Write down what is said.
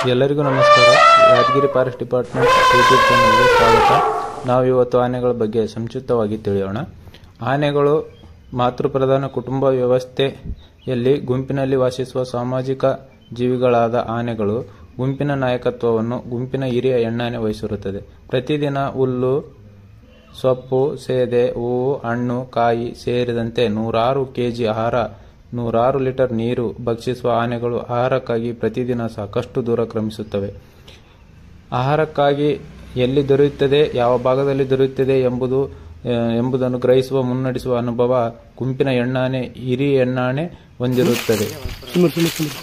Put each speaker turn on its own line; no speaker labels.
ಎಲ್ಲರಿಗೂ ನಮಸ್ಕಾರ Yadgir forest department YouTube ಚಾನಲ್ಗೆ ಸ್ವಾಗತ ನಾವು ಇವತ್ತು ಆನೆಗಳ ಬಗ್ಗೆ ಸಂಕ್ಷಿಪ್ತವಾಗಿ ತಿಳಿಯೋಣ ಆನೆಗಳು ಮಾತೃಪ್ರಧಾನ ಕುಟುಂಬ ವ್ಯವಸ್ಥೆಯಲ್ಲಿ ಗುಂಪಿನಲ್ಲಿ ವಾಸಿಸುವ ಸಾಮಾಜಿಕ ಜೀವಿಗಳಾದ ಆನೆಗಳು ಗುಂಪಿನ ನಾಯಕತ್ವವನ್ನು ಗುಂಪಿನ ಹಿರಿಯ ಹೆಣ್ಣಾನೆ ವಹಿಸಿರುತ್ತದೆ ಪ್ರತಿದಿನ ಹುಲ್ಲು ಸೊಪ್ಪು ಸೇದೆ ಹೂವು ಹಣ್ಣು ಕಾಯಿ ಸೇರಿದಂತೆ ನೂರಾರು ಕೆಜಿ ಆಹಾರ ನೂರಾರು ಲೀಟರ್ ನೀರು ಭಕ್ಷಿಸುವ ಆನೆಗಳು ಆಹಾರಕ್ಕಾಗಿ ಪ್ರತಿದಿನ ಸಾಕಷ್ಟು ದೂರ ಕ್ರಮಿಸುತ್ತವೆ ಆಹಾರಕ್ಕಾಗಿ ಎಲ್ಲಿ ದೊರೆಯುತ್ತದೆ ಯಾವ ಭಾಗದಲ್ಲಿ ದೊರೆಯುತ್ತದೆ ಎಂಬುದು ಆ, ಎಂಬುದನ್ನು ಗ್ರಹಿಸುವ ಮುನ್ನಡೆಸುವ ಅನುಭವ ಗುಂಪಿನ ಎಣ್ಣಾನೆ ಹಿರಿಯ ಎಣ್ಣಾಣೆ ಹೊಂದಿರುತ್ತದೆ
ಸುಮ್ಮನೆ ಸುಮ್ಮನೆ ಸುಮ್ಮನೆ